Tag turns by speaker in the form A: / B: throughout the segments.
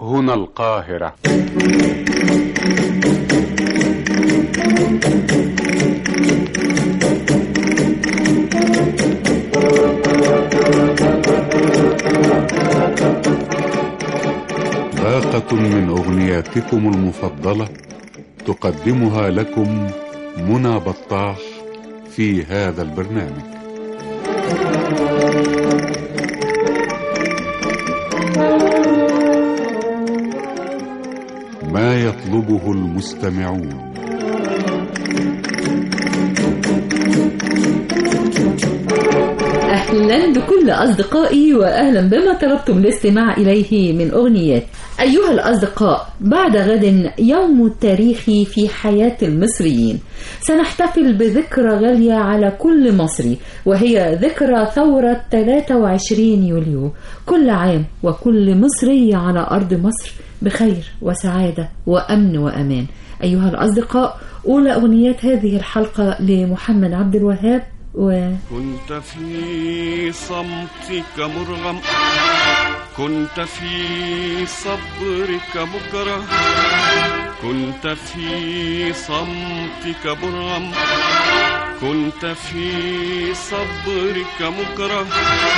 A: هنا القاهرة باقة من أغنياتكم المفضلة تقدمها لكم منى بطاح في هذا البرنامج ما يطلبه المستمعون
B: أهلا بكل أصدقائي وأهلا بما طلبتم الاستماع إليه من أغنيات أيها الأصدقاء بعد غد يوم التاريخي في حياة المصريين سنحتفل بذكرى غالية على كل مصري وهي ذكرى ثورة 23 يوليو كل عام وكل مصري على أرض مصر بخير وسعادة وأمن وأمان أيها الأصدقاء أولى أغنيات هذه الحلقة لمحمد عبد الوهاب و...
C: كنت في صمتك مرغم كنت في صبرك مكره كنت في صمتك مرغم كنت في صبرك مكره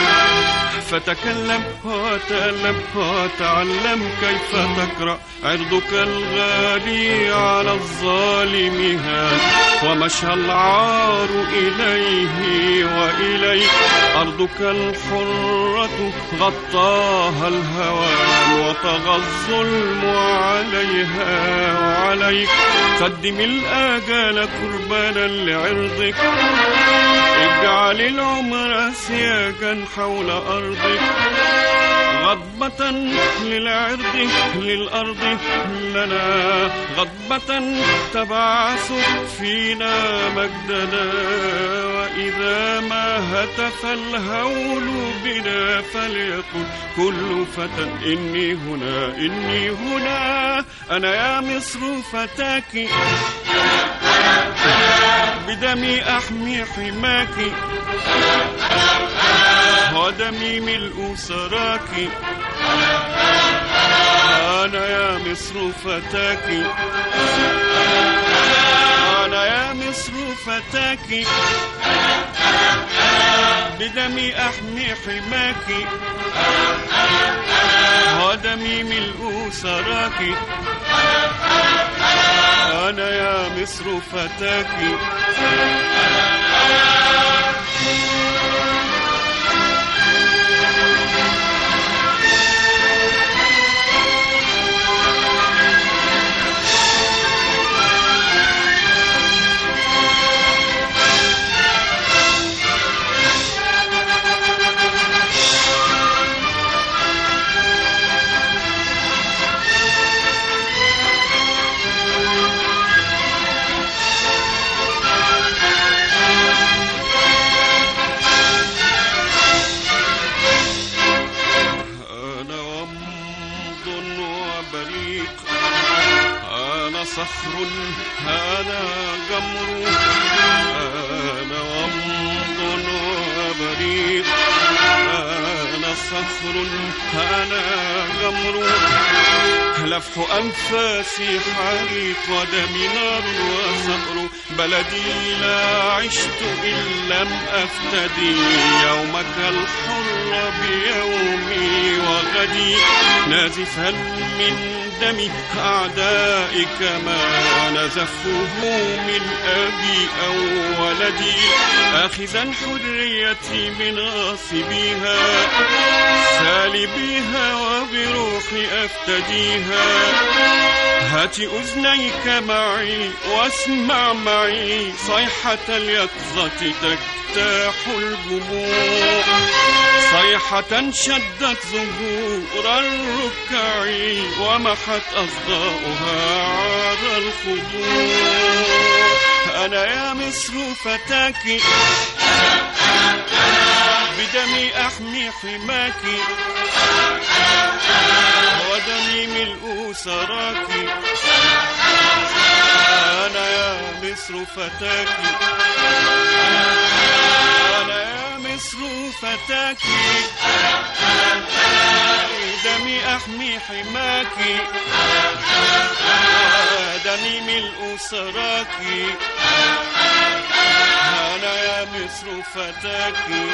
C: فتكلم وتألم وتعلم كيف تكره عرضك الغالي على الظالم هان ومشى العار إليه وإليك أرضك الحرة غطاها الهوان وطغى الظلم عليها وعليك قدم الآجال قربانا لعرضك اجعل العمر سياجا حول أرضك غضبة للعرض للأرض لنا غضبة تبعث فينا مجدنا وإذا ما هتف الهول بنا فليقل كل فتى إني هنا إني هنا أنا يا مصر فتاك بدمي أحمي حماك ودمي ملء سراك أنا يا مصر فتاك أنا يا مصر فتاك بدمي أحمي حماك ودمي ملء سراك أنا يا مصر فتاك أنا ومض وبريق أنا صخر أنا جمر أنا ومض وبريق أنا صخر أنا جمر لفح أنفاسي حريق ودمي نار وصبر بلدي لا عشت إن لم أفتدي يومك الحر بيومي وغدي نازفا من دم أعدائك ما نزفه من أبي أو ولدي آخذا حريتي من غاصبيها سالبيها وبروحي أفتديها هات أذنيك معي واسمع معي صيحة اليقظة تجتاح الجموع صيحة شدت ظهور الركع ومحت أصداؤها عار الخضوع أنا يا مصر فتاك بدمي أحمي حماك ودمي ملء سراك أنا يا مصر فتاك أنا يا مصر فتاكي دمي أحمي حماكي دمي ملء سراكي أنا يا مصر فتاكي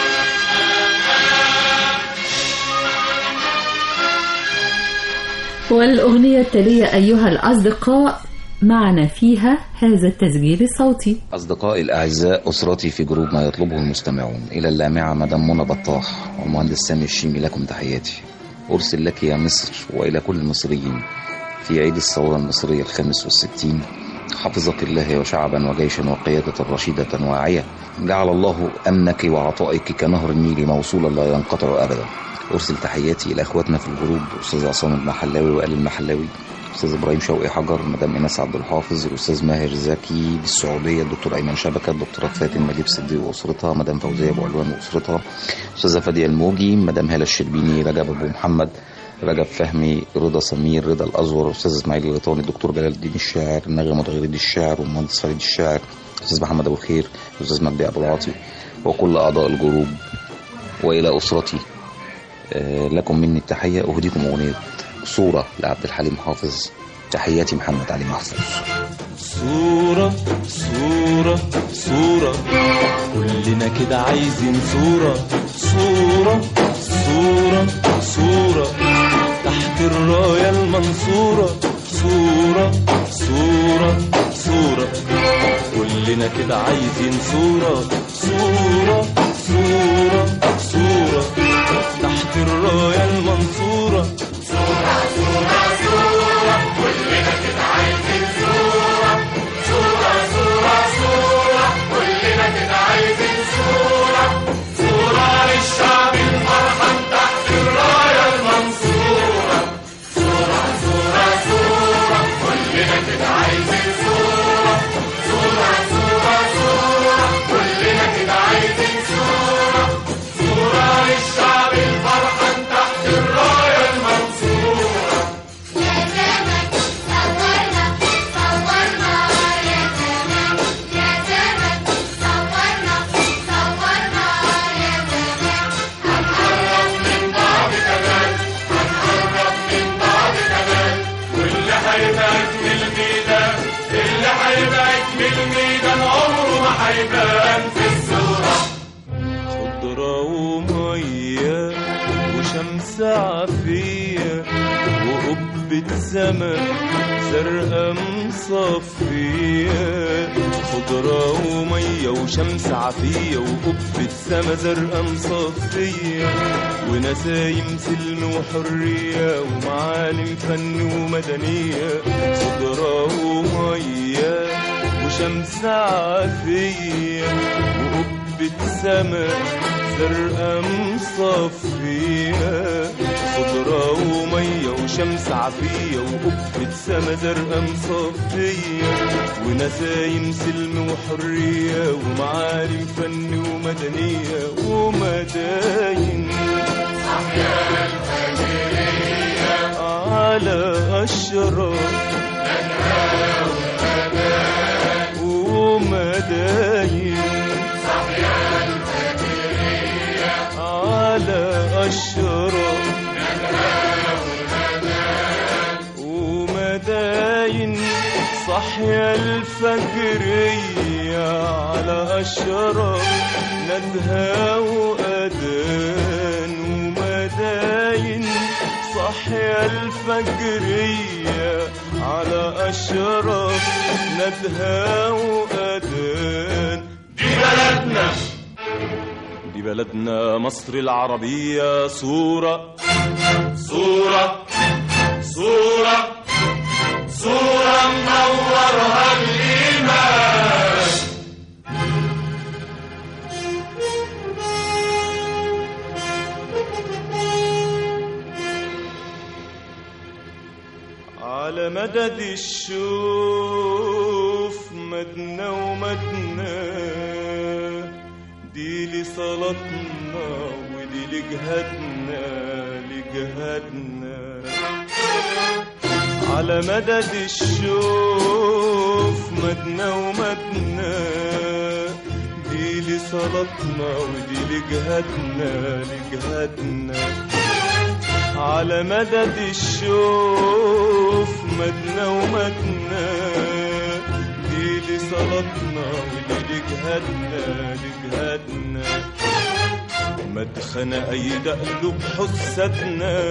B: والأغنية التالية أيها الأصدقاء معنا فيها هذا التسجيل الصوتي
D: أصدقائي الأعزاء أسرتي في جروب ما يطلبه المستمعون إلى اللامعة مدام منى بطاح والمهندس سامي الشيمي لكم تحياتي أرسل لك يا مصر وإلى كل المصريين في عيد الثورة المصرية الخامس والستين حفظك الله وشعبا وجيشا وقيادة رشيدة واعية جعل الله أمنك وعطائك كنهر النيل موصولا لا ينقطع أبدا أرسل تحياتي إلى أخواتنا في الجروب أستاذ عصام المحلاوي وآل المحلاوي أستاذ إبراهيم شوقي حجر مدام إيناس عبد الحافظ الأستاذ ماهر زكي بالسعودية الدكتور أيمن شبكة الدكتورة فاتن نجيب صديق وأسرتها مدام فوزية أبو علوان وأسرتها أستاذة فادية الموجي مدام هالة الشربيني رجب أبو محمد رجب فهمي رضا سمير رضا الأزور أستاذ إسماعيل الغيطاني الدكتور جلال الدين الشاعر النغم متغيرين الشاعر والمهندس فريد الشاعر أستاذ محمد أبو خير أستاذ مجدي أبو العاطي وكل أعضاء الجروب وإلى أسرتي آه، لكم مني التحية أهديكم أغنية صورة لعبد الحليم حافظ تحياتي محمد علي محفوظ
E: صورة صورة صورة كلنا كده عايزين صورة صورة صورة صورة تحت الراية المنصورة صورة صورة صورة كلنا كده عايزين صورة صورة صورة صورة تحت الراية المنصورة خضرة ومية وشمس عافية وقبة سما زرقاء مصفية خضرة ومية وشمس عافية وقبة سما زرقاء مصفية ونسايم سلم وحرية ومعالم فن ومدنية خضرة ومية وشمس عافية وقبة سما زرقاء مصفية خضرة ومية وشمس عافية وقبة سما زرقاء مصفية ونسايم سلم وحرية ومعالم فن ومدنية ومداين على أشرار ومداين على أشرار ومداين صحيا الفجرية على أشرار ندهى وأذان ومداين صحيا الفجرية على أشرار ندهى وأذان دي بلدنا دي بلدنا مصر العربية صورة صورة صورة صورة منورها الإيمان على مدد الشوف مدنا ومدنا دي لصلاتنا ودي لجهادنا لجهادنا على مدد الشوف مدنا ومدنا دي لصلاتنا ودي لجهادنا لجهادنا على مدد الشوف مدنا ومدنا دي لصلاتنا ودي لجهادنا لجهادنا مدخن أيد قلوب حسدنا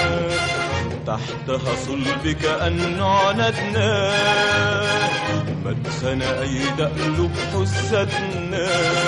E: تحتها صلب كأنه عندنا مدخن أيد قلوب حسدنا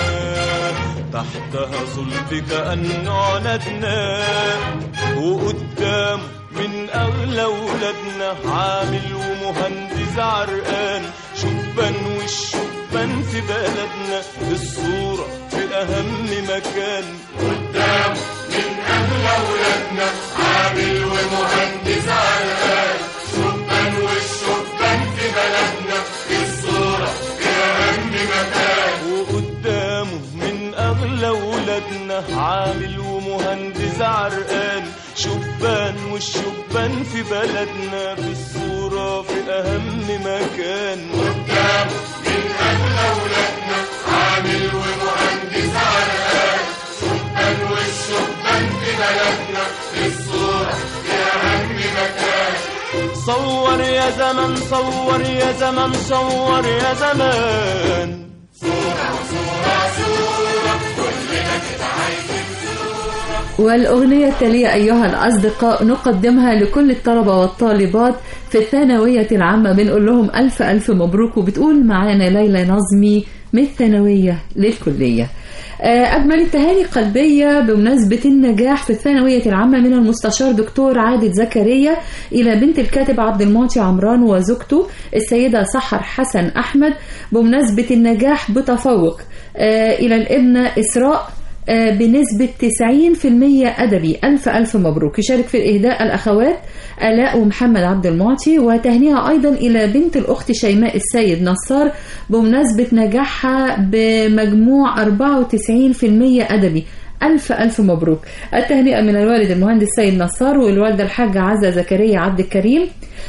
E: تحتها صلب كأنه عندنا وقدام من أغلى ولادنا عامل ومهندس عرقان شبان والشبان في بلدنا الصورة في أهم مكان قدام من أغلى ولادنا عامل ومهندس عرقان شبان والشبان في بلدنا الصورة في أهم مكان وقدامه من أغلى ولادنا عامل ومهندس عرقان شبان والشبان في بلدنا بالصورة في أهم مكان قدام من أغلى ولادنا عامل ومهندس عرقان شبان والشبان في بلدنا بالصورة في أهم مكان صور يا زمن صور يا زمن صور يا زمان
B: والأغنية التالية أيها الأصدقاء نقدمها لكل الطلبة والطالبات في الثانوية العامة بنقول لهم ألف ألف مبروك وبتقول معانا ليلى نظمي من الثانوية للكلية آه، أجمل التهاني قلبية بمناسبة النجاح في الثانوية العامة من المستشار دكتور عادل زكريا إلى بنت الكاتب عبد المعطي عمران وزوجته السيدة سحر حسن أحمد بمناسبة النجاح بتفوق آه، إلى الابنة إسراء آه، بنسبة 90% أدبي ألف ألف مبروك يشارك في الإهداء الأخوات آلاء ومحمد عبد المعطي وتهنئة أيضا إلى بنت الأخت شيماء السيد نصار بمناسبة نجاحها بمجموع 94% أدبي ألف ألف مبروك التهنئة من الوالد المهندس سيد نصار والوالدة الحاجة عزة زكريا عبد الكريم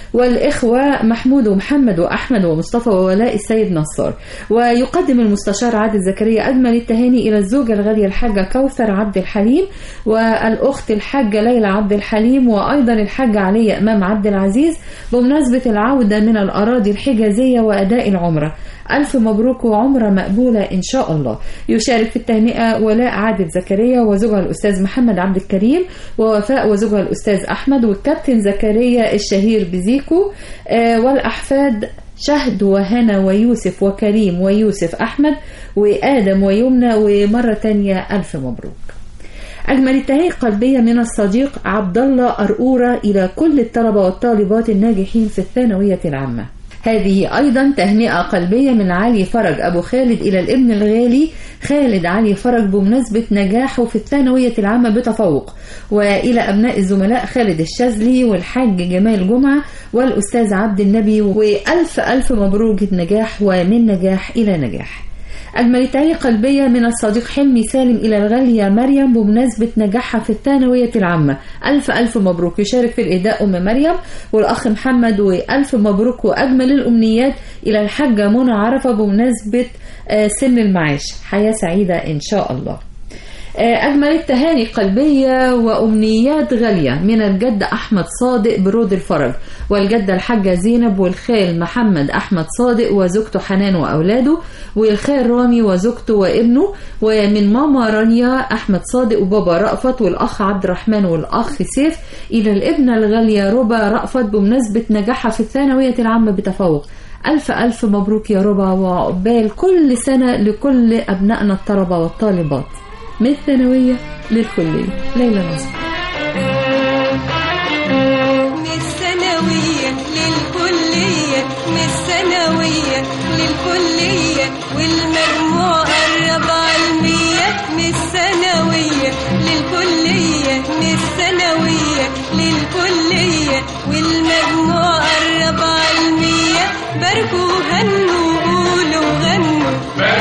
B: والإخوة محمود ومحمد وأحمد ومصطفى وولاء السيد نصار ويقدم المستشار عادل زكريا أجمل التهاني إلى الزوجة الغالية الحاجة كوثر عبد الحليم والأخت الحاجة ليلى عبد الحليم وأيضا الحاجة علية إمام عبد العزيز بمناسبة العودة من الأراضي الحجازية وأداء العمرة ألف مبروك وعمرة مقبولة إن شاء الله يشارك في التهنئة ولاء عادل زكريا وزوجها الأستاذ محمد عبد الكريم ووفاء وزوجها الأستاذ أحمد والكابتن زكريا الشهير بزيكو آه، والأحفاد شهد وهنا ويوسف وكريم ويوسف أحمد وآدم ويمنى ومرة تانية ألف مبروك أجمل التهاني القلبية من الصديق عبد الله أرقورة إلى كل الطلبة والطالبات الناجحين في الثانوية العامة هذه أيضا تهنئة قلبية من علي فرج أبو خالد إلى الابن الغالي خالد علي فرج بمناسبة نجاحه في الثانوية العامة بتفوق وإلى أبناء الزملاء خالد الشاذلي والحاج جمال جمعة والأستاذ عبد النبي وألف ألف مبروك النجاح ومن نجاح إلى نجاح أجمل التهاني قلبية من الصديق حلمي سالم إلى الغالية مريم بمناسبة نجاحها في الثانوية العامة ألف ألف مبروك يشارك في الإهداء أم مريم والأخ محمد وألف مبروك وأجمل الأمنيات إلى الحاجة منى عرفة بمناسبة آه، سن المعاش حياة سعيدة إن شاء الله أجمل التهاني قلبية وأمنيات غالية من الجد أحمد صادق برود الفرج والجدة الحاجة زينب والخال محمد أحمد صادق وزوجته حنان وأولاده والخال رامي وزوجته وابنه ومن ماما رانيا أحمد صادق وبابا رأفت والأخ عبد الرحمن والأخ سيف إلى الابنة الغالية ربا رأفت بمناسبة نجاحها في الثانوية العامة بتفوق ألف ألف مبروك يا ربا وعقبال كل سنة لكل أبنائنا الطلبة والطالبات من الثانوية للكلية ليلى نصر
F: من الثانوية للكلية من الثانوية للكلية والمجموع قرب عالمية من الثانوية للكلية من الثانوية للكلية والمجموع قرب عالمية باركوا هنوا قولوا غنوا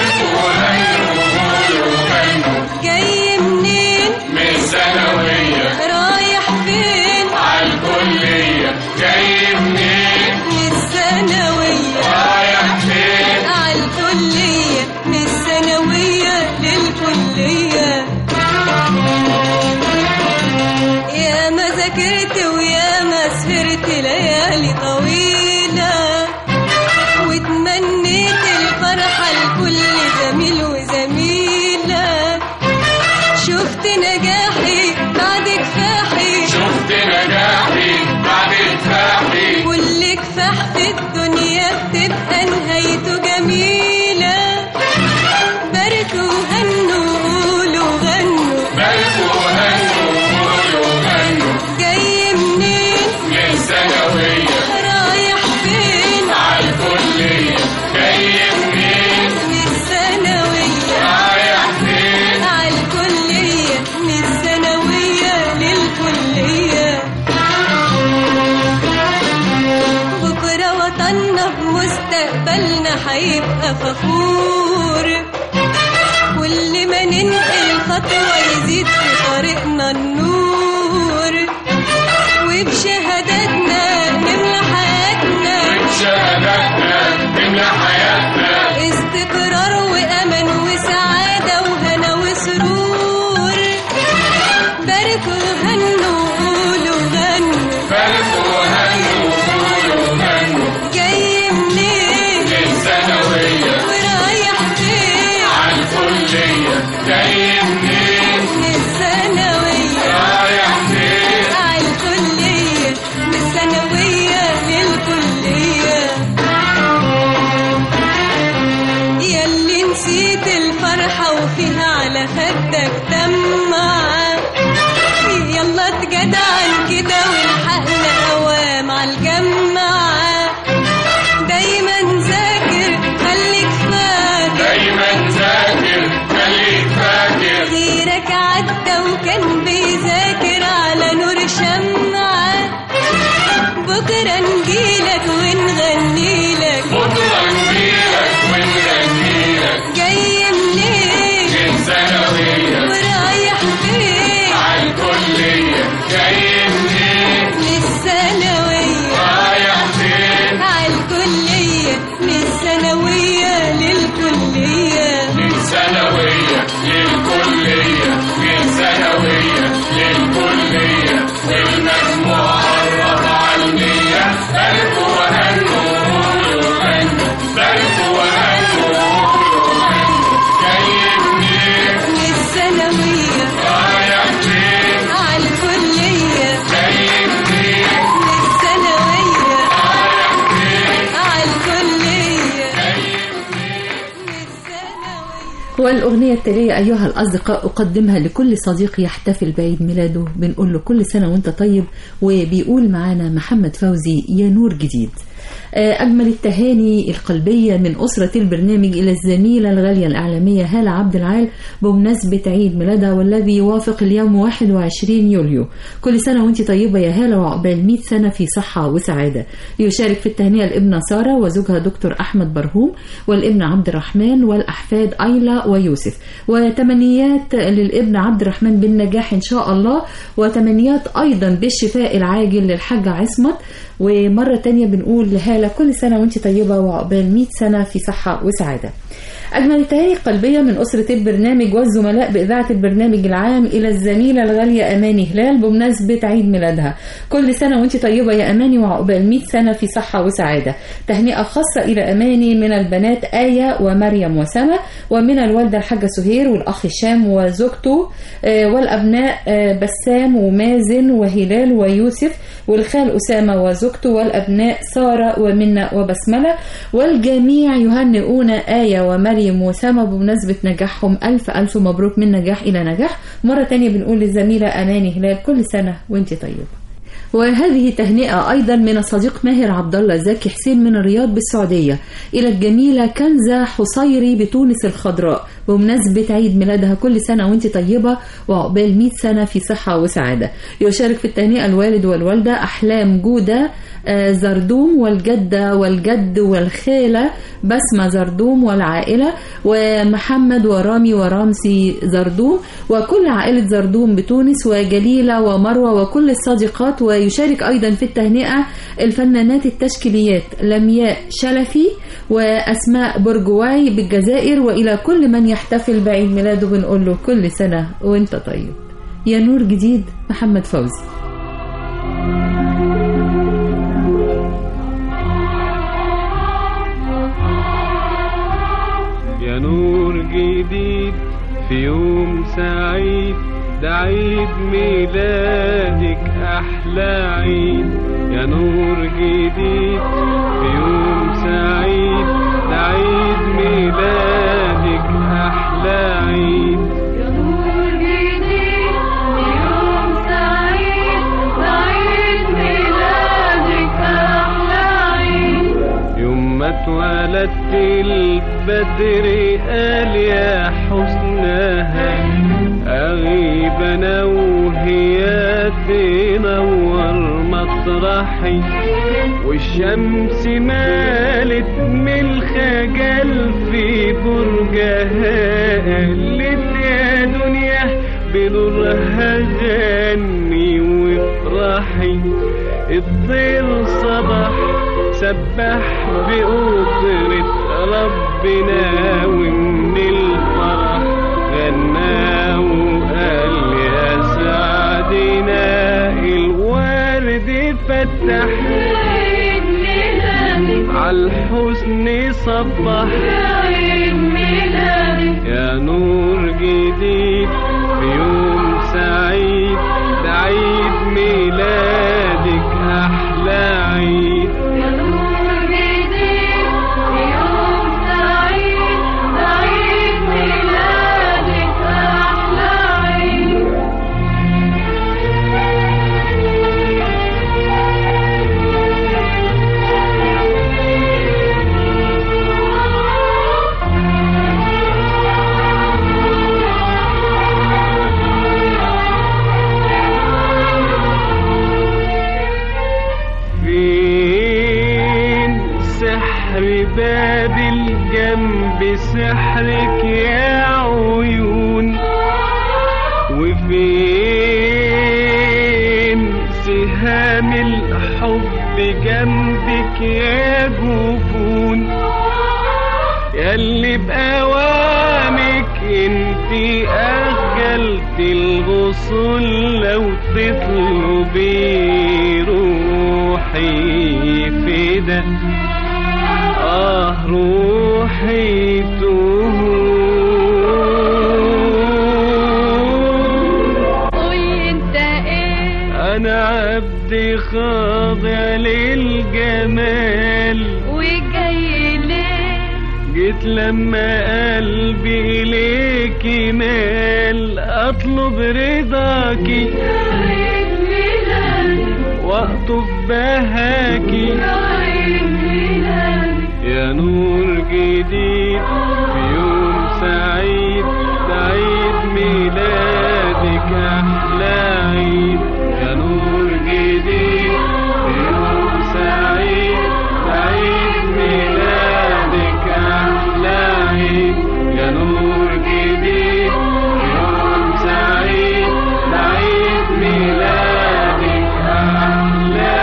F: جاي منين
G: من الثانوية
F: رايح فين
G: عالكلية جاي منين
F: من الثانوية
G: رايح فين
F: عالكلية من الثانوية ليالي طويلة وتمنيت الفرحة لكل زميل وزميلة شفت نجاحي بعد كفاحي
G: شفت نجاحي بعد كفاحي
F: كل كفاح في الدنيا بتبقى نهايته جميلة باركوا هنوا قولوا غنوا
G: بلكوا هنوا قولوا هنوا
F: جاي منين
G: من ثانوية
F: رايح فين
G: عالكلية جاي منين
F: من الثانوية
G: رايح فين
F: عالكلية من الثانوية للكلية بكرة وطننا بمستقبلنا هيبقى فخور كل ما ننقل خطوة يزيد في طريقنا النور وبشهاداتنا نملى حياتنا
G: شهادتنا تملى حياتنا
F: استقرار وأمل وسعادة وهنا وسرور باركوا هنوا قولوا غنوا
G: بلكوا هنوا قولوا هنوا
F: جاي منين
G: من ثانوية
F: ورايح فين
G: عالكلية جاي منين
F: من الثانوية
G: رايح فين
F: عالكلية من الثانوية للكلية ياللي نسيت الفرحة وفيها على خدك دمعة يلا تجدعن كده والحقنا قوام عالجمعة دايما ذاكر خليك فاكر
G: دايما ذاكر خليك فاكر
F: غيرك عدى وكان بيذاكر على نور شمعة بكرة نجيلك ونغنيلك
G: بكرة نجيلك ونغنيلك
F: جاي منين
G: من ثانوية
F: ورايح فين
G: عالكلية جاي منين
F: للثانوية
G: رايح فين
F: عالكلية من الثانوية للكلية
G: من ثانوية للكلية من ثانوية للكلية والمجموع قرب عالمية بلكوا وهنوا قولوا هنوا بلكوا وهنوا قولوا هنوا جاي منين
F: من الثانوية
G: رايح فين
F: عالكلية
G: جاي منين
F: من الثانوية
G: رايح فين
F: عالكلية
G: جاي
F: من الثانوية
B: والأغنية التالية أيها الأصدقاء أقدمها لكل صديق يحتفل بعيد ميلاده بنقول له كل سنة وأنت طيب وبيقول معانا محمد فوزي يا نور جديد آه، أجمل التهاني القلبية من أسرة البرنامج إلى الزميلة الغالية الإعلامية هالة عبد العال بمناسبة عيد ميلادها والذي يوافق اليوم 21 يوليو كل سنة وأنت طيبة يا هالة وعقبال 100 سنة في صحة وسعادة يشارك في التهنئة الابنة سارة وزوجها دكتور أحمد برهوم والابن عبد الرحمن والأحفاد أيلا ويوسف وتمنيات للابن عبد الرحمن بالنجاح إن شاء الله وتمنيات أيضا بالشفاء العاجل للحاجة عصمت ومرة تانية بنقول لهالة كل سنة وانت طيبة وعقبال 100 سنة في صحة وسعادة أجمل التهاني القلبية من أسرة البرنامج والزملاء بإذاعة البرنامج العام إلى الزميلة الغالية أماني هلال بمناسبة عيد ميلادها كل سنة وانت طيبة يا أماني وعقبال 100 سنة في صحة وسعادة تهنئة خاصة إلى أماني من البنات آية ومريم وسما ومن الوالدة الحاجة سهير والأخ هشام وزوجته آه، والأبناء آه، بسام ومازن وهلال ويوسف والخال أسامة وزوجته والأبناء سارة ومنى وبسملة والجميع يهنئون آية ومريم وسامة بمناسبة نجاحهم ألف ألف مبروك من نجاح إلى نجاح مرة تانية بنقول للزميلة أماني هلال كل سنة وانت طيبة وهذه تهنئة أيضا من الصديق ماهر عبد الله زكي حسين من الرياض بالسعودية إلى الجميلة كنزة حصيري بتونس الخضراء بمناسبة عيد ميلادها كل سنة وانت طيبة وعقبال 100 سنة في صحة وسعادة يشارك في التهنئة الوالد والوالدة أحلام جودة آه، زردوم والجدة والجد والخالة بسمة زردوم والعائلة ومحمد ورامي ورامسي زردوم وكل عائلة زردوم بتونس وجليلة ومروة وكل الصديقات ويشارك أيضا في التهنئة الفنانات التشكيليات لمياء شلفي وأسماء برجواي بالجزائر وإلى كل من يحتفل بعيد ميلاده بنقول له كل سنة وانت طيب يا نور جديد محمد فوزي
H: سعيد ده عيد ميلادك أحلى عيد يا نور جديد في يوم سعيد ده عيد ميلادك أحلى عيد
F: يا نور جديد يوم سعيد سعيد ميلادك أحلى عيد
H: يوم ما اتولدت البدر قال يا حسنها أغيب أنا وهي تنور مطرحي والشمس مالت من الخجل في برجها قالت يا دنيا بنورها غني وافرحي الطير صبح سبح بقدرة ربنا ومن الفرح غنى وقال يا سعدنا الورد فتح
F: عيد ميلادك
H: عالحسن صبح
F: عيد ميلادك
H: يا نور جديد في يوم سعيد ده عيد ميلادك أحلى عيد
F: يا نور جديد يوم سعيد سعيد ميلادك أحلى عيد
H: فين سحر باب الجنب سحرك يا عيون وفين سهام الحب جنبك يا جفون ياللي بأوامك انتي أخجلت الغصون لو تطلبي روحي فدا آه روحي تهون
F: قولي انت ايه
H: أنا عبد خاضع للجمال
F: وجاي ليه
H: جيت لما قلبي إليك مال أطلب رضاكي
F: عيد ميلادك
H: وأطف بهاكي
F: عيد ميلادك
H: يا نور جديد في يوم سعيد سعيد ميلادك أحلى عيد يا نور جديد في يوم سعيد سعيد ميلادك أحلى عيد يا نور جديد في يوم سعيد سعيد ميلادك أحلى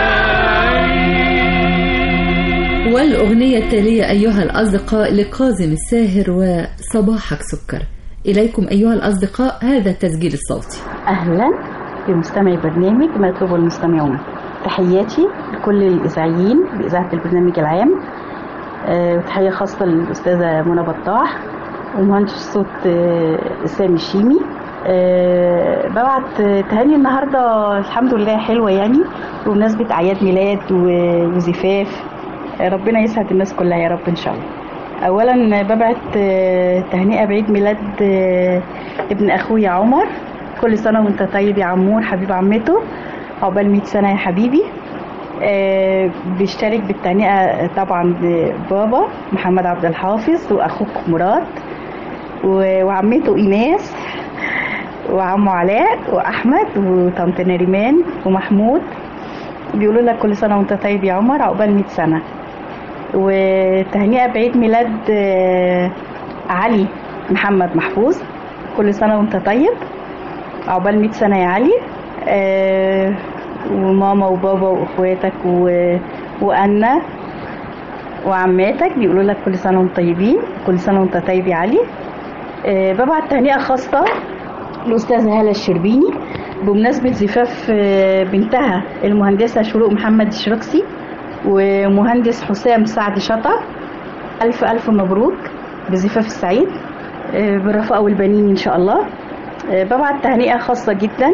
H: عيد
B: والأغنية التالية أيها الأصدقاء لكاظم الساهر وصباحك سكر إليكم أيها الأصدقاء هذا التسجيل الصوتي
I: أهلا بمستمعي برنامج ما يطلبه المستمعون تحياتي لكل الإذاعيين بإذاعة البرنامج العام آه، وتحية خاصة للأستاذة منى بطاح ومهندس الصوت آه، سامي الشيمي آه، ببعت آه، تهاني النهاردة الحمد لله حلوة يعني بمناسبة أعياد ميلاد و- وزفاف آه، ربنا يسعد الناس كلها يا رب إن شاء الله اولا ببعت آه، تهنئه بعيد ميلاد آه، ابن اخويا عمر كل سنه وانت طيب يا عمور حبيب عمته عقبال 100 سنه يا حبيبي آه، بيشترك بالتهنئه طبعا بابا محمد عبد الحافظ واخوك مراد و- وعمته ايناس وعمه علاء واحمد وطنط نريمان ومحمود بيقولوا لك كل سنه وانت طيب يا عمر عقبال 100 سنه وتهنئة بعيد ميلاد آه، علي محمد محفوظ كل سنة وانت طيب عقبال 100 سنة يا علي آه، وماما وبابا واخواتك و... وأنا وعماتك بيقولوا لك كل سنة وانتم طيبين كل سنة وانت طيب يا علي آه، ببعت تهنئة خاصة الأستاذة هالة الشربيني بمناسبة زفاف آه، بنتها المهندسة شروق محمد الشرقسي ومهندس حسام سعد شطر ألف ألف مبروك بزفاف السعيد آه، بالرفاء والبنين إن شاء الله آه، ببعت تهنئة خاصة جدا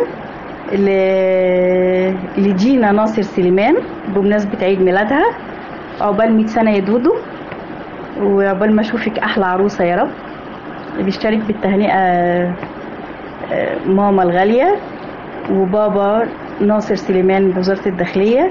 I: ل- لجينا ناصر سليمان بمناسبة عيد ميلادها عقبال 100 سنة يا دودو وعقبال ما اشوفك احلى عروسة يا رب بيشترك بالتهنئة آه، ماما الغالية وبابا ناصر سليمان بوزارة الداخلية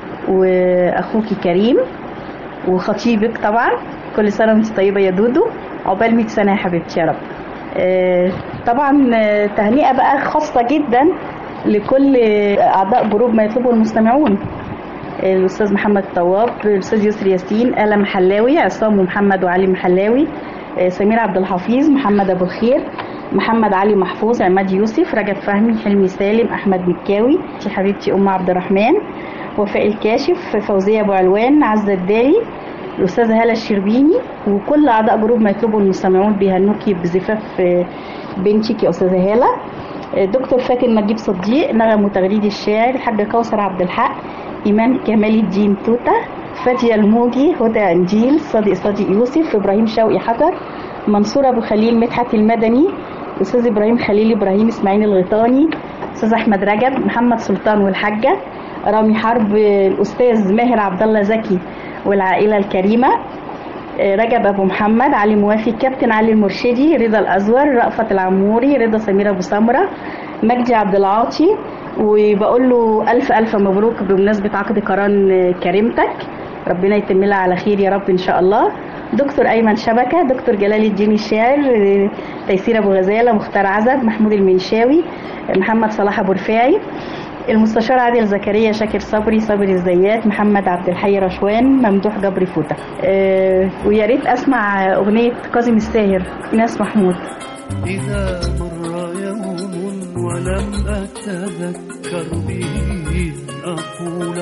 I: واخوكي كريم وخطيبك طبعا كل سنة وانت طيبة يا دودو عقبال 100 سنة يا حبيبتي يا رب آه، طبعا آه، تهنئة بقى خاصة جدا لكل أعضاء جروب ما يطلبه المستمعون الأستاذ محمد طواب الأستاذ يسري ياسين آلا محلاوي عصام ومحمد وعلي محلاوي آه، سمير عبد الحفيظ محمد أبو الخير محمد علي محفوظ عماد يوسف رجب فهمي حلمي سالم أحمد مكاوي انتي حبيبتي أم عبد الرحمن وفاء الكاشف فوزية أبو علوان عزة الداري الأستاذة هالة الشربيني وكل أعضاء جروب ما يطلبه المستمعون بيهنوكي بزفاف آه، بنتك يا أستاذة هالة آه، دكتور فاتن نجيب صديق نغم وتغريد الشاعر الحاجة كوثر عبد الحق إيمان كمال الدين توتة فادية الموجي هدى إنجيل صادق صادق يوسف إبراهيم شوقي حجر منصور أبو خليل مدحت المدني أستاذ إبراهيم خليل إبراهيم إسماعيل الغيطاني أستاذ أحمد رجب محمد سلطان والحاجة رامي حرب الأستاذ ماهر عبد الله زكي والعائلة الكريمة آه، رجب أبو محمد علي موافي كابتن علي المرشدي رضا الأزور رأفت العموري رضا سمير أبو سمرة مجدي عبد العاطي وبقول له ألف ألف مبروك بمناسبة عقد قران آه، كريمتك ربنا يتم لها على خير يا رب إن شاء الله دكتور أيمن شبكة دكتور جلال الدين الشاعر آه، تيسير أبو غزالة مختار عزب محمود المنشاوي آه، محمد صلاح أبو رفاعي المستشار عادل زكريا شاكر صبري صبري الزيات محمد عبد الحي رشوان ممدوح جبري فوته أه ويا ريت اسمع اغنيه كاظم الساهر ناس محمود
J: إذا مر يوم ولم أتذكر به أقول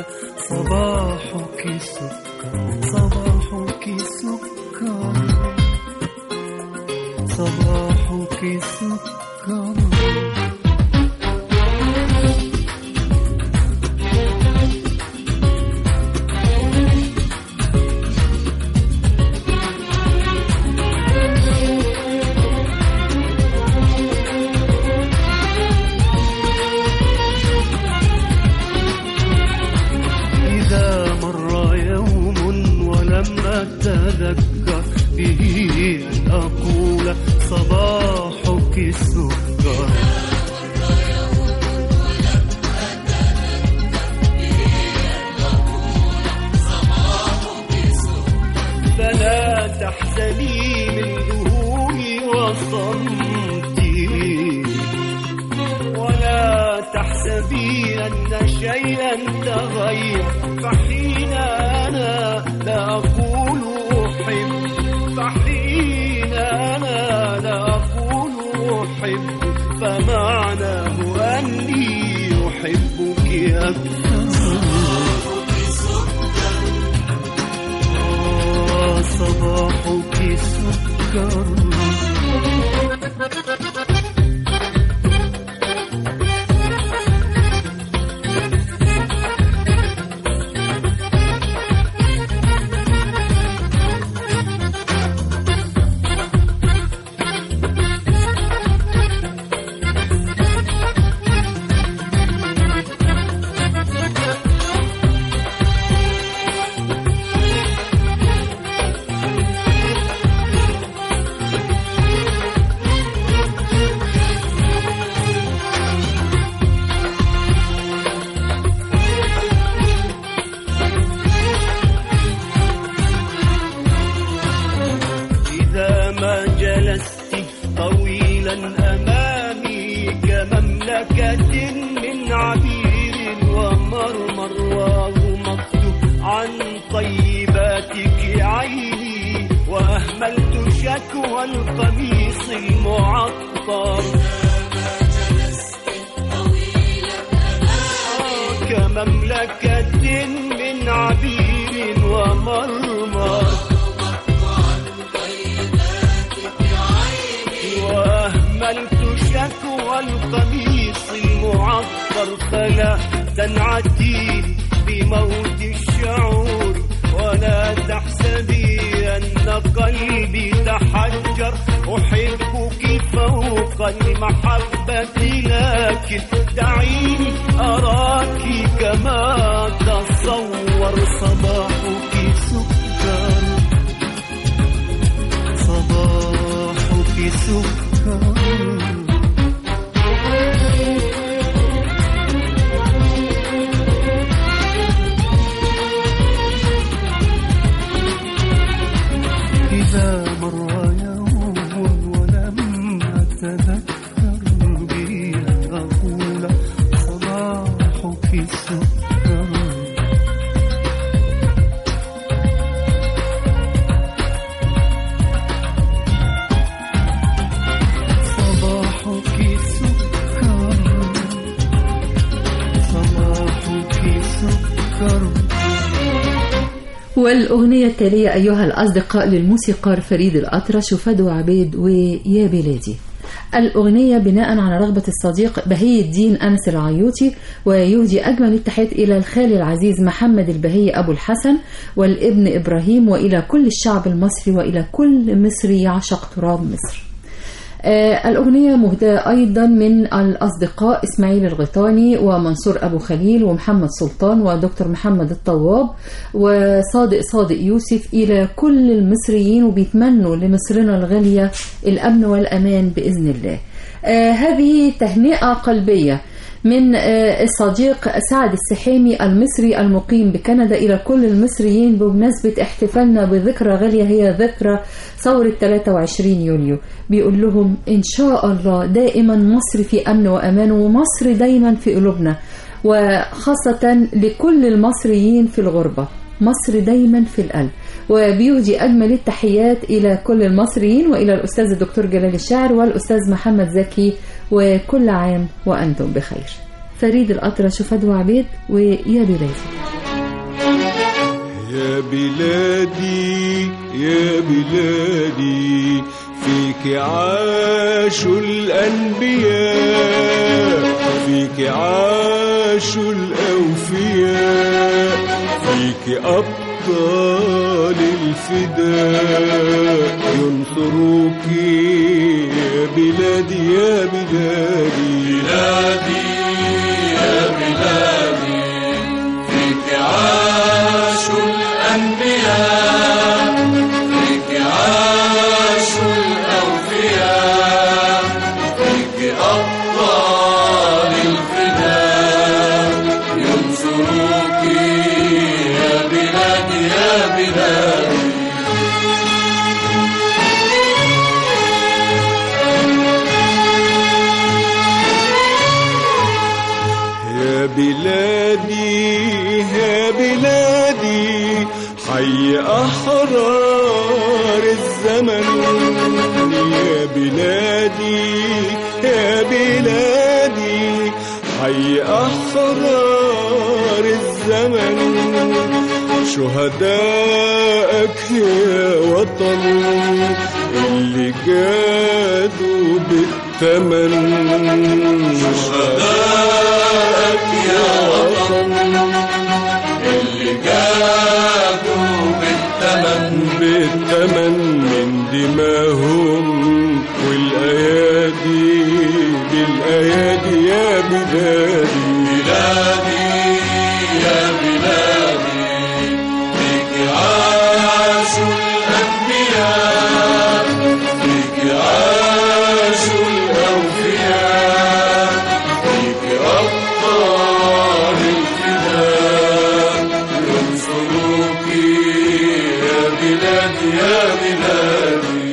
J: صباحك سكر صباحك سكر صباحك سكر إذا مر يوم ولم أتذكر به أن أقول صباحك سكر فلا تحزني من ذهولي وصمتي ولا تحسبي أن شيئا تغير فحين أنا لا أقول أحب فحين أنا لا أقول أحب فمعناه أني أحبك أكثر آه، صباحك سكر إذا ما جلست طويلا أمامي كمملكة من عبير ومرمر وغمضت عن طيباتك عيني وأهملت شكوى القميص المعطر آه، كمملكة من عبير ومرمر وأهملت شكوى القميص المعطر فلا تنعتي بموت الشعور ولا تحسبي أن قلبي تحجر أحبك ف شوقا لمحبتي لكن دعيني أراك كما تصور صباحك سكر صباحك سكر إذا مر يوم ولم أتذكر به أقول صباحك سكر صباحك سكر صباحك سكر
B: والأغنية التالية أيها الأصدقاء للموسيقار فريد الأطرش وفدوى عبيد ويا بلادي الأغنية بناء على رغبة الصديق بهي الدين أنس العيوطي ويهدي أجمل التحيات إلى الخال العزيز محمد البهي أبو الحسن والابن إبراهيم وإلى كل الشعب المصري وإلى كل مصري يعشق تراب مصر آه، الأغنية مهداة أيضا من الأصدقاء إسماعيل الغيطاني ومنصور أبو خليل ومحمد سلطان ودكتور محمد الطواب وصادق صادق يوسف إلى كل المصريين وبيتمنوا لمصرنا الغالية الأمن والأمان بإذن الله آه، هذه تهنئة قلبية من آه، الصديق سعد السحامي المصري المقيم بكندا إلى كل المصريين بمناسبة احتفالنا بذكرى غالية هي ذكرى ثورة 23 يوليو بيقول لهم إن شاء الله دائما مصر في أمن وأمان ومصر دايما في قلوبنا وخاصة لكل المصريين في الغربة مصر دايما في القلب وبيهدي أجمل التحيات إلى كل المصريين وإلى الأستاذ الدكتور جلال الشاعر والأستاذ محمد زكي وكل عام وأنتم بخير فريد الأطرش وفدوى عبيد ويا بلادي
E: يا بلادي يا بلادي فيك عاشوا الأنبياء فيك عاشوا الأوفياء فيك أبطال الفداء ينصروك يا بلادي يا بلادي
G: بلادي يا بلادي فيك عاشوا الأنبياء فيك عاشوا الأوفياء فيك أبطال الفداء ينصروك يا بلادي يا بلادي
E: يا بلادي يا بلادي حي أحرار الزمن يا بلادي يا بلادي حي أحرار الزمن شهدائك يا وطن اللي جادوا بالثمن
G: شهدائك يا وطن اللي جادوا بالثمن
E: بالثمن من دماهم والأيادي بالأيادي يا بلادي
G: بلادي يا بلادي فيك عاشوا الأنبياء فيك عاشوا الأوفياء فيك أبطال الفداء ينصروك يا بلادي يا بلادي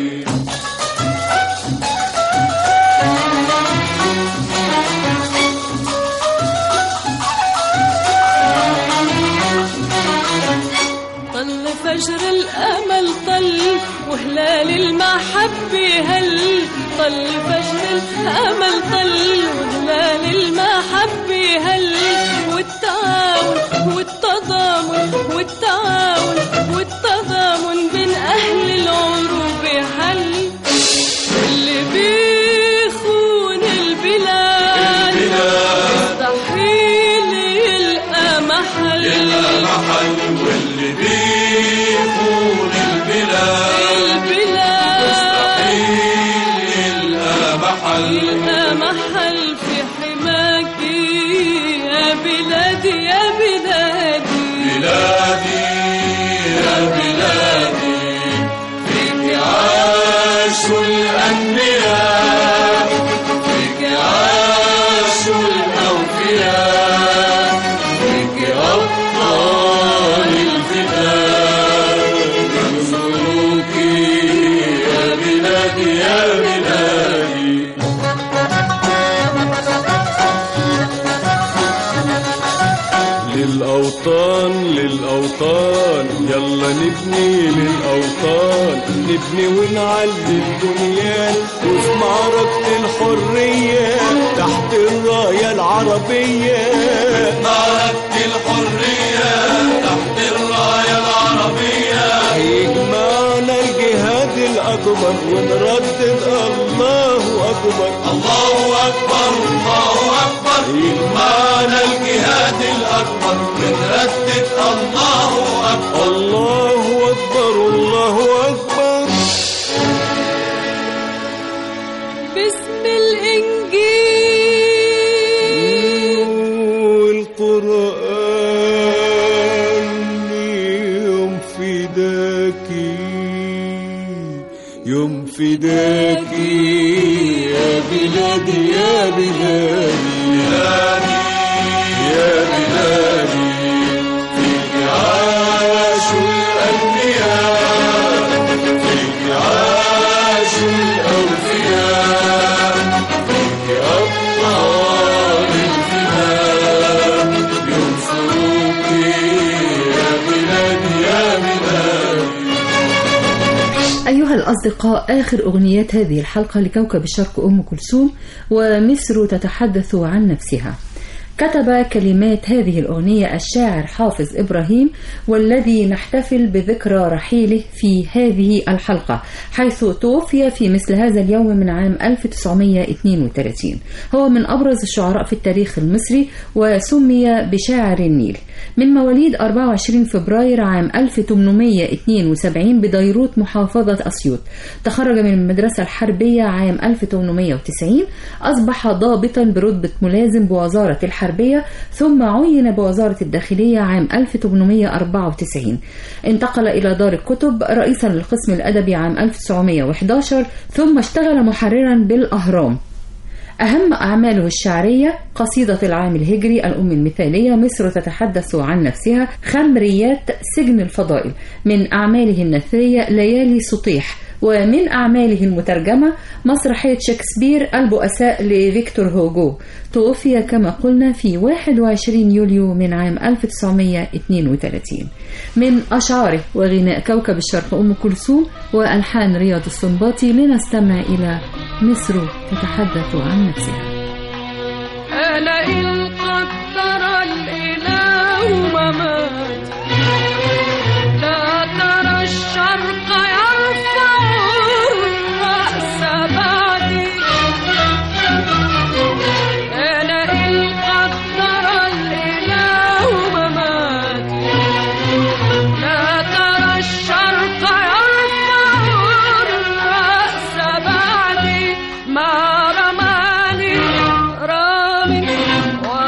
F: طل فجر الأمل طل وهلال المحبة هل طل فجر الأمل طل وهلال المحبة هل والتعاون والتضامن والتعاون والتضامن بين أهل العروبة حل اللي بيخون البلاد مستحيل يلقى محل
G: المحل واللي بيخون البلاد
F: البلاد
G: يلقى
E: الوطن يلا نبني للأوطان نبني ونعلي البنيان وفي معركة الحرية تحت الراية العربية
G: معركة الحرية تحت الراية العربية
E: هيجمعنا الجهاد الأكبر ونردد الله أكبر
G: الله أكبر الله أكبر يجمعنا الجهاد الأكبر بنردد الله أكبر
E: الله أكبر الله أكبر
F: باسم الإنجيل
E: والقرآن يوم فداكي يوم فداكي يا بلادي يا بلادي
G: بلادي يا بلادي فيك عاشوا الأنبياء فيك عاشوا الأوفياء فيك أبطال الفداء ينصروك يا بلادي يا بلادي
B: أيها الأصدقاء آخر أغنيات هذه الحلقة لكوكب الشرق أم كلثوم ومصر تتحدث عن نفسها كتب كلمات هذه الأغنية الشاعر حافظ إبراهيم والذي نحتفل بذكرى رحيله في هذه الحلقة حيث توفي في مثل هذا اليوم من عام 1932 هو من أبرز الشعراء في التاريخ المصري وسمي بشاعر النيل من مواليد 24 فبراير عام 1872 بديروت محافظة أسيوط تخرج من المدرسة الحربية عام 1890 أصبح ضابطا برتبة ملازم بوزارة الحربية ثم عين بوزارة الداخلية عام 1894 انتقل إلى دار الكتب رئيسا للقسم الأدبي عام 1911 ثم اشتغل محررا بالأهرام أهم أعماله الشعرية قصيدة العام الهجري الأم المثالية مصر تتحدث عن نفسها خمريات سجن الفضائل من أعماله النثرية ليالي سطيح ومن أعماله المترجمة مسرحية شكسبير البؤساء لفيكتور هوجو توفي كما قلنا في 21 يوليو من عام 1932 من أشعاره وغناء كوكب الشرق أم كلثوم وألحان رياض السنباطي لنستمع إلى مصر تتحدث عن نفسها
F: أنا إن قدر الإله ممات لا ترى الشرق يرفع الرأس بعدي أنا إن قدر الإله ممات لا ترى الشرق يرفع الرأس بعدي ما رماني رامي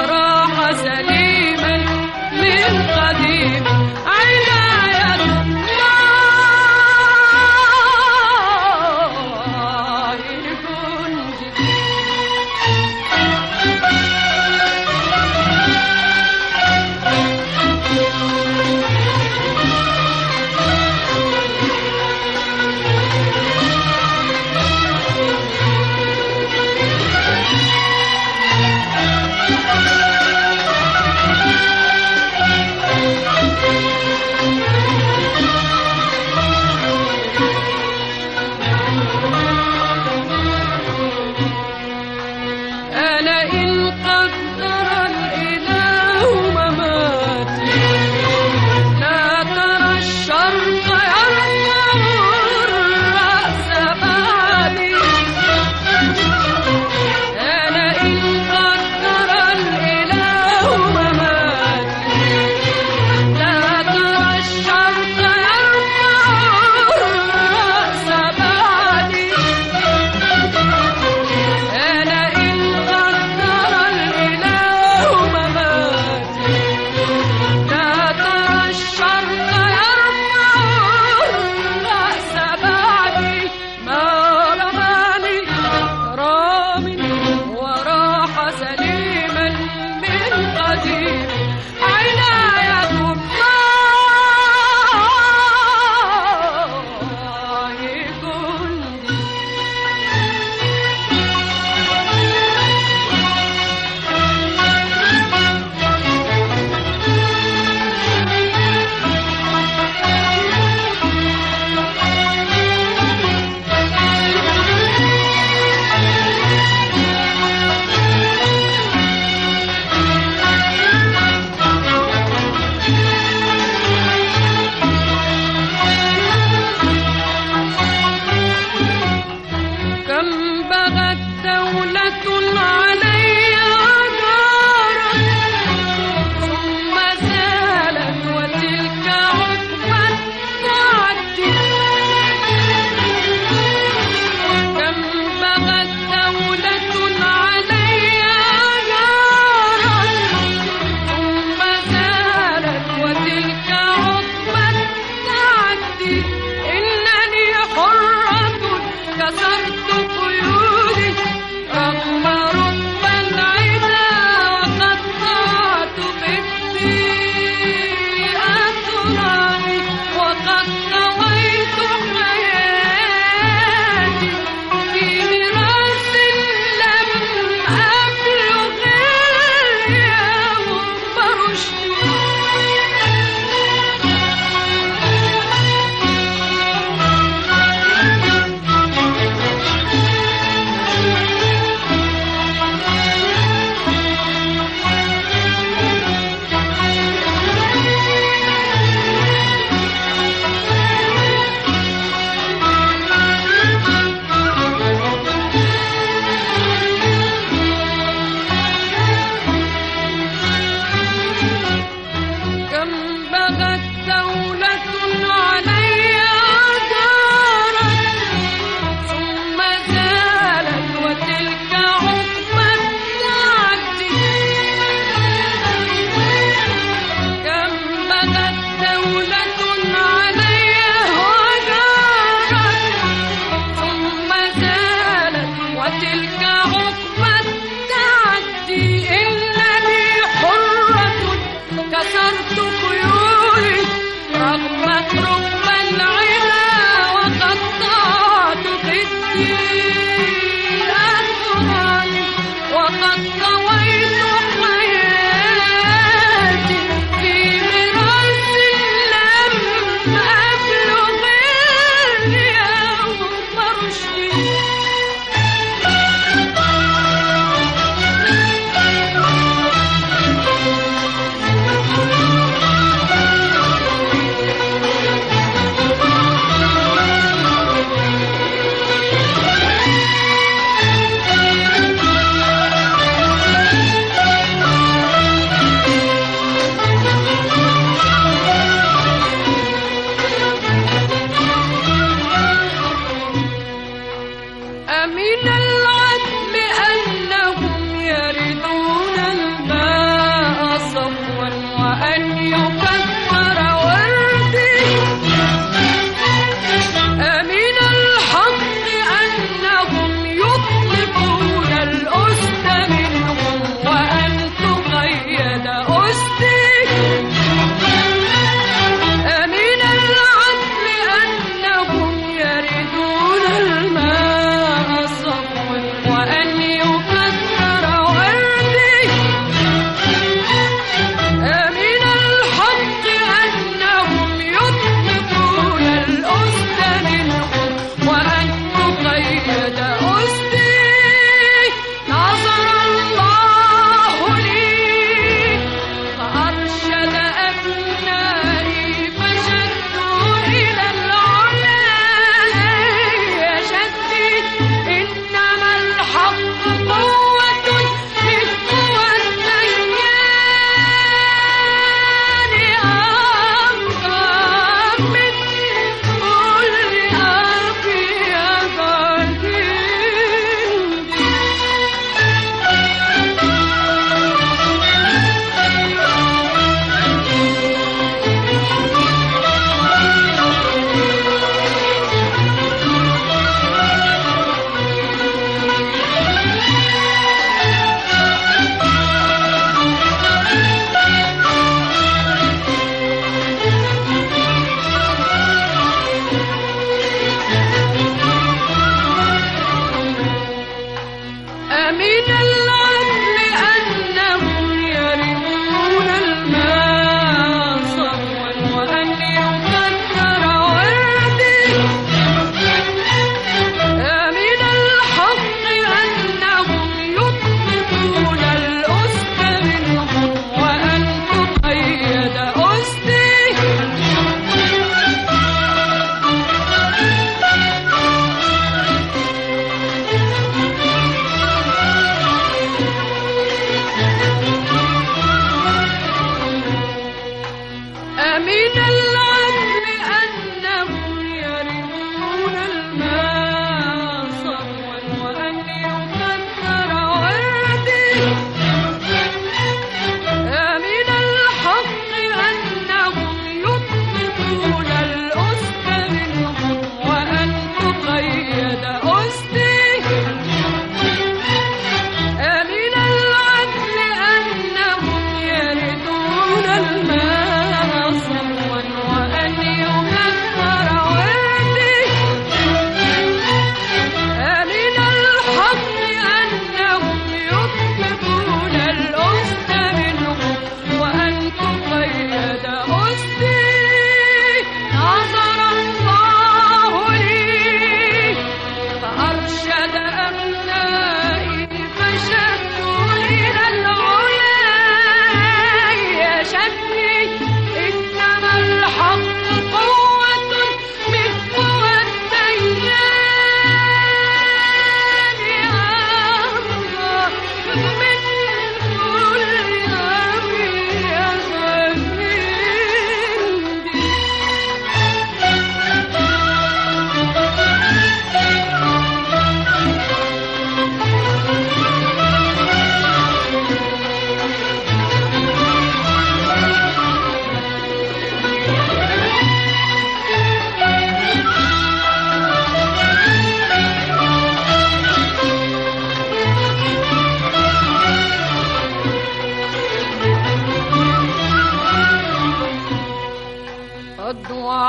F: ركب العلا وقطعت خدي أكرهني وقد طويت حياتي في مراس لم أبلغ اليوم رشدي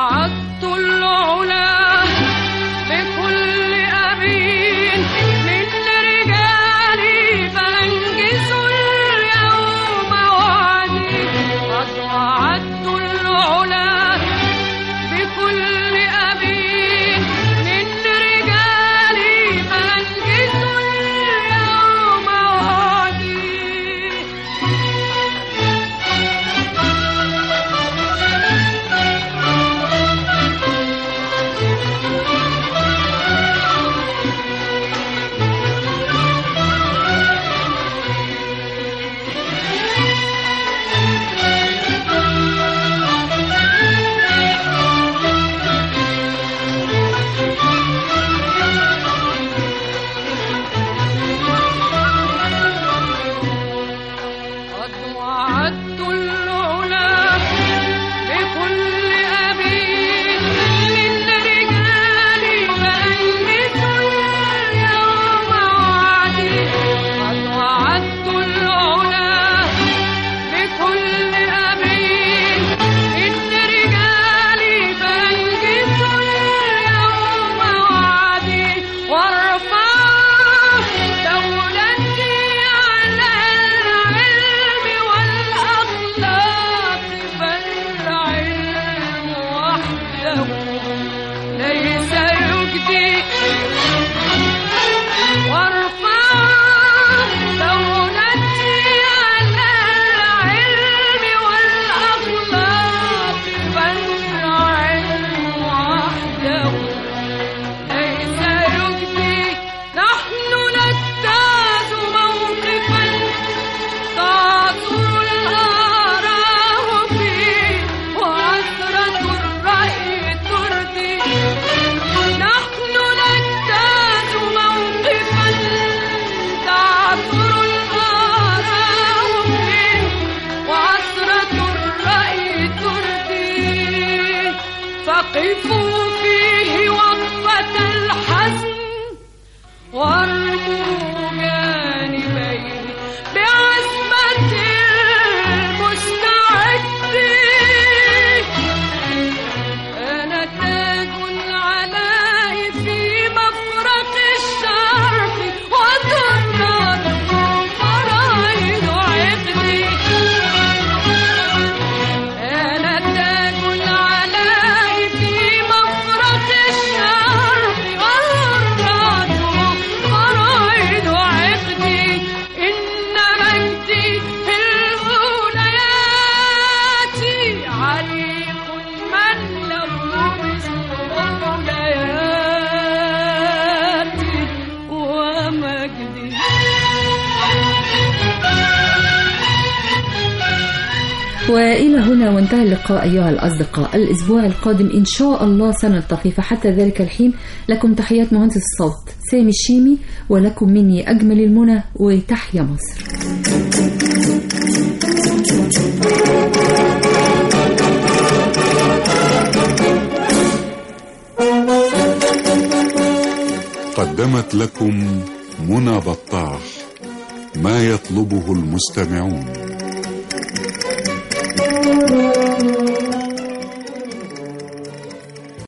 F: وعدت العلا بكل أمين من رجالي فأنجز اليوم وعدي قد وعدت العلا بكل أمين من رجالي فأنجز اليوم وعدي قد وعدت العلا بكل أمين من رجالي فأنجز اليوم وعدي قد وعدت العلا بكل أمين من رجالي فأنجز اليوم وعدي وارفع دولتي على العلم والأخلاق فالعلم وحده ليس يجدي وارفع دولتي على العلم والأخلاق فالعلم وحده ليس يجدي نحن نجتاز موقفا تعثر الآراء فيه وعثرة الرأي تردي نحن نجتاز موقفا تعثر الآراء فيه وعثرة الرأي تردي فقفوا فيه وقفة الحزن وارموا جانبيه بعزمة المستعد أنا تاج العلاء في مفرق الشرق وترى فرائض عقدي أنا تاج العلاء في مفرق الشرق والراد فرائض عقدي إن مجدي في الأوليات عليق من له مثل الأوليات ومجدي
B: وإلى هنا وانتهى اللقاء أيها الأصدقاء الأسبوع القادم إن شاء الله سنلتقي فحتى ذلك الحين لكم تحيات مهندس الصوت سامي الشيمي ولكم مني أجمل المنى وتحيا مصر
A: قدمت لكم منى بطاح ما يطلبه المستمعون